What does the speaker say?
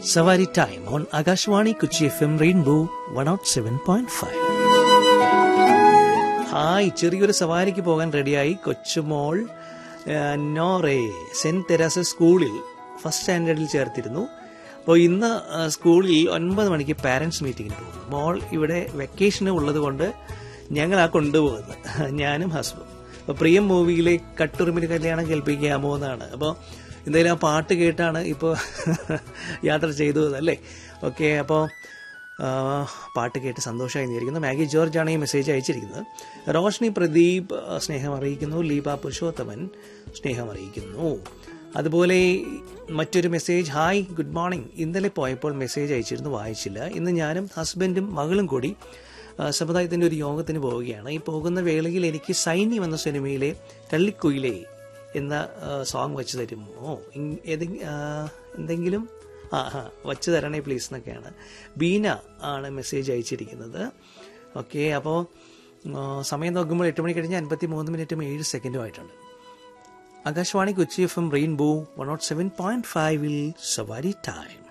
Savari time on Agashwani Kuchi FM Rainbow 107.5. Hi ചെറിയൊരു സവാരിക്ക് പോകാൻ റെഡിയായി കൊച്ചുമോൾ ആ, നോറേ സെന്റ് തെരാസ സ്കൂളിൽ ഫസ്റ്റ് സ്റ്റാൻഡേർഡിൽ ചേർത്തിരുന്നു അപ്പോൾ ഇന്ന് ആ, സ്കൂളിൽ ഒൻപത് മണിക്ക് പാരൻസ് മീറ്റിങ്ങിന് പോകുന്നു മോൾ ഇവിടെ വെക്കേഷന് ഉള്ളത് കൊണ്ട് ഞങ്ങളാ കൊണ്ടുപോകുന്നത് ഞാനും ഹസ്ബൻഡ് അപ്പോൾ പ്രിയം മൂവിയിലെ കട്ടുറുമ്പിന് കല്യാണം കേൾപ്പിക്കാമോ എന്നാണ് അപ്പോൾ എന്തായാലും ആ പാട്ട് കേട്ടാണ് ഇപ്പോൾ യാത്ര ചെയ്തു അല്ലേ ഓക്കെ അപ്പോൾ ആ, പാട്ട് കേട്ട് സന്തോഷമായി നേരിക്കുന്നു മാഗി ജോർജ് ആണ് ഈ മെസ്സേജ് അയച്ചിരിക്കുന്നത് റോഷ്നി പ്രദീപ് ആ, സ്നേഹം അറിയിക്കുന്നു ലീപ പുരുഷോത്തമൻ സ്നേഹം അറിയിക്കുന്നു അതുപോലെ മറ്റൊരു മെസ്സേജ് ഹായ് ഗുഡ് മോർണിംഗ് ഇന്നലെ പോയപ്പോൾ മെസ്സേജ് അയച്ചിരുന്നു വായിച്ചില്ല ഇന്ന് ഞാനും ഹസ്ബൻഡും മകളും കൂടി ആ, സമുദായത്തിന്റെ ഒരു യോഗത്തിന് പോവുകയാണ് ഈ പോകുന്ന വേളയിൽ എനിക്ക് സൈന്യം എന്ന സിനിമയിലെ കള്ളിക്കുയിലേ എന്ന സോങ് വെച്ച് തരുമോ ഇങ്- ഏതെ- ആ, എന്തെങ്കിലും ആ ഹാ വച്ച് തരണേ പ്ലീസ് എന്നൊക്കെയാണ് ബീന ആണ് മെസ്സേജ് അയച്ചിരിക്കുന്നത് ഓക്കെ അപ്പോൾ സമയം നോക്കുമ്പോൾ എട്ട് മണി കഴിഞ്ഞ് അൻപത്തി മൂന്ന് മിനിറ്റും ഏഴ് സെക്കൻഡും ആയിട്ടുണ്ട് Akashvani Kochi F M rainbow one nought seven point ഫൈവിൽ സവാരി ടൈം